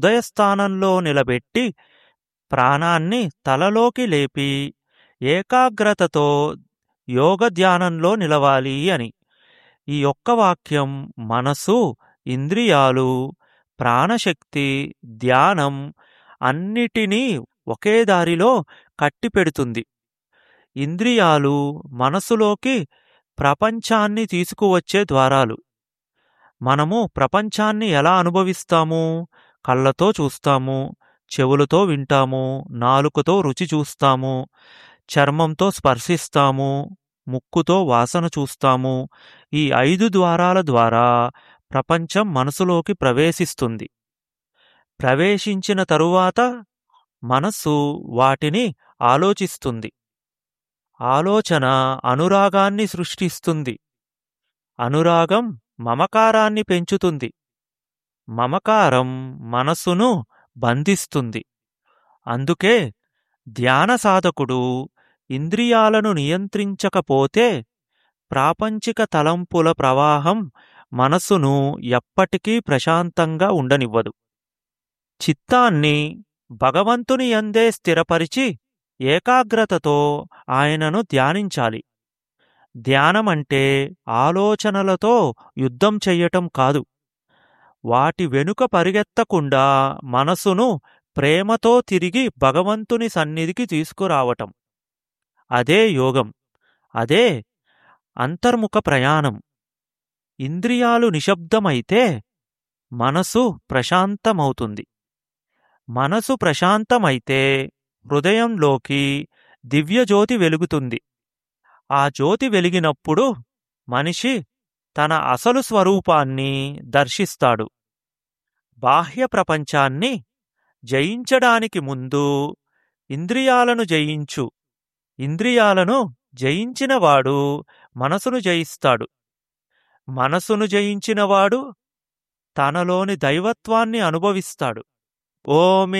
హృదయస్థానంలో నిలబెట్టి ప్రాణాన్ని తలలోకి లేపి ఏకాగ్రతతో యోగ ధ్యానంలో నిలవాలి అని ఈ ఒక్క వాక్యం మనసు ఇంద్రియాలు ప్రాణశక్తి ధ్యానం అన్నిటినీ ఒకే దారిలో కట్టిపెడుతుంది ఇంద్రియాలు మనసులోకి ప్రపంచాన్ని తీసుకువచ్చే ద్వారాలు మనము ప్రపంచాన్ని ఎలా అనుభవిస్తాము కళ్ళతో చూస్తాము చెవులతో వింటాము నాలుకతో రుచి చూస్తాము చర్మంతో స్పర్శిస్తాము ముక్కుతో వాసన చూస్తాము ఈ ఐదు ద్వారాల ద్వారా ప్రపంచం మనసులోకి ప్రవేశిస్తుంది ప్రవేశించిన తరువాత మనస్సు వాటిని ఆలోచిస్తుంది ఆలోచన అనురాగాన్ని సృష్టిస్తుంది అనురాగం మమకారాన్ని పెంచుతుంది మమకారం మనస్సును బంధిస్తుంది అందుకే ధ్యాన సాధకుడు ఇంద్రియాలను నియంత్రించకపోతే ప్రాపంచిక తలంపుల ప్రవాహం మనస్సును ఎప్పటికీ ప్రశాంతంగా ఉండనివ్వదు చిత్తాన్ని భగవంతుని యందే స్థిరపరిచి ఏకాగ్రతతో ఆయనను ధ్యానించాలి ధ్యానమంటే ఆలోచనలతో యుద్ధం చెయ్యటం కాదు వాటి వెనుక పరిగెత్తకుండా మనసును ప్రేమతో తిరిగి భగవంతుని సన్నిధికి తీసుకురావటం అదే యోగం అదే అంతర్ముఖ ప్రయాణం ఇంద్రియాలు నిశ్శబ్దమైతే మనసు ప్రశాంతమవుతుంది మనసు ప్రశాంతమైతే హృదయంలోకి దివ్యజ్యోతి వెలుగుతుంది ఆ జ్యోతి వెలిగినప్పుడు మనిషి తన అసలు స్వరూపాన్ని దర్శిస్తాడు బాహ్య ప్రపంచాన్ని జయించడానికి ముందు ఇంద్రియాలను జయించు ఇంద్రియాలను జయించినవాడు మనసును జయిస్తాడు మనసును జయించినవాడు తనలోని దైవత్వాన్ని అనుభవిస్తాడు ఓం